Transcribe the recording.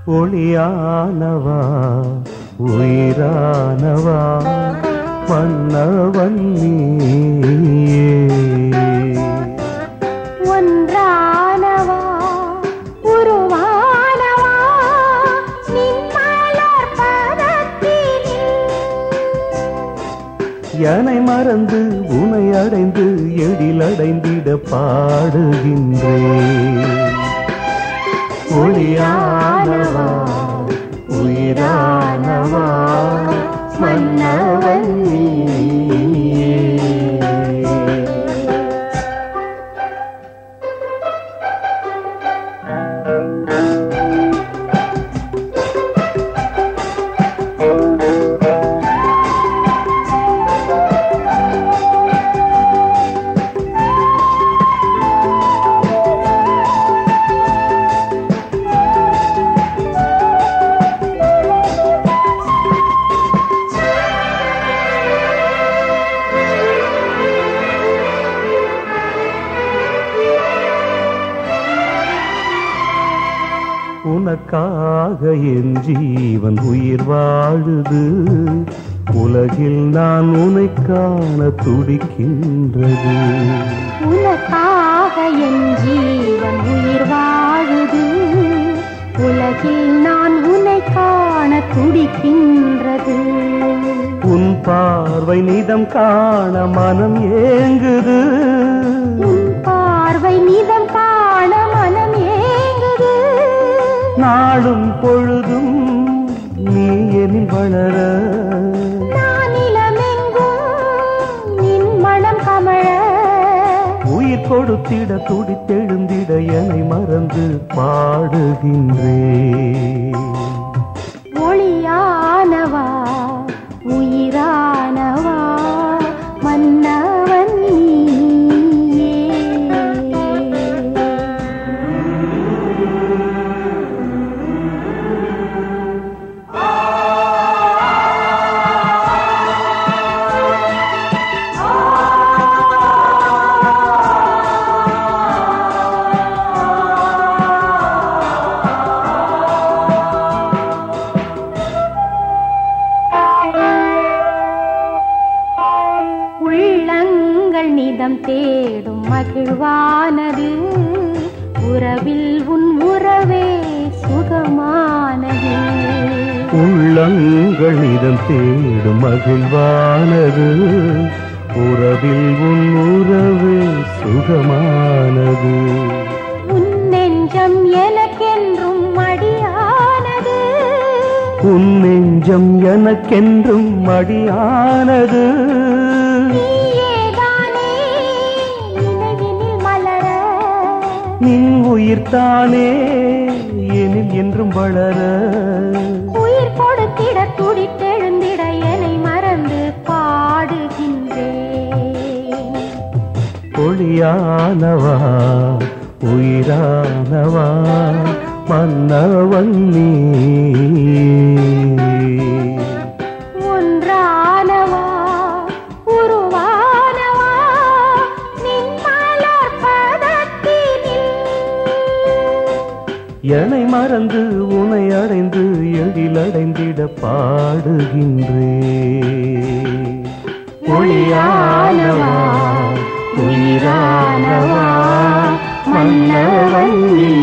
ஒளியானவா உயிரானவா மன்னவன் நீயே ஒன்றானவா உருவானவா நின் மலர் பதத்தினில் யானை மறந்து உனை அடைந்து எழில் அடைந்திட பாடுகின்றேன் ஒளியானவா உயிரானவா மன்னவன் நீயே. உனக்காக என் ஜீவன் உயிர் வாழுது உலகில் நான் உனை காண துடிக்கின்றது உனக்காக என் ஜீவன் உயிர் வாழுது உலகில் நான் உன்னை காண துடிக்கின்றது உன் பார்வை நிதம் காண மனம் ஏங்குது உன் பார்வை நிதம் காண மனம் ஏங்குது நாளும் பொழுதும் நீ எனில் வளர நான் இளமெங்கும் நின் மனம் கமழ உயிர் கொடுத்திட துடித்தெழுந்திட என்னை மறந்து பாடுகின்றேன் ஒளியானவா உயிரானவா மன்னவன் நீயே உள்ளங்கள் நிதம் தேடும் மகிழ்வானது உறவில் உன் உறவே சுகமானது உள்ளங்கள் இதம் தேடும் மகிழ்வானது உறவில் உன் உறவு சுகமானது உன் நெஞ்சம் எனக்கென்றும் மடியானது உன் நெஞ்சம் எனக்கென்றும் மடியானது நீயேதானே நினைவினில் மலர நின் உயிர்தானே எனில் என்றும் வளர உயிர் கொடுத்திட துடித்தெழுந்திட என்னை மறந்து பாடுகின்றேன் ஒளியானவா உயிரானவா மன்னவன் நீ ஒன்றானவா உருவானவா நின் மலர் பதத்தினில் என்னை மறந்து உனை அடைந்து எழில் அடைந்திட பாடுகின்றேன் ஒளியானவா உயிரானவா மன்னவன் நீ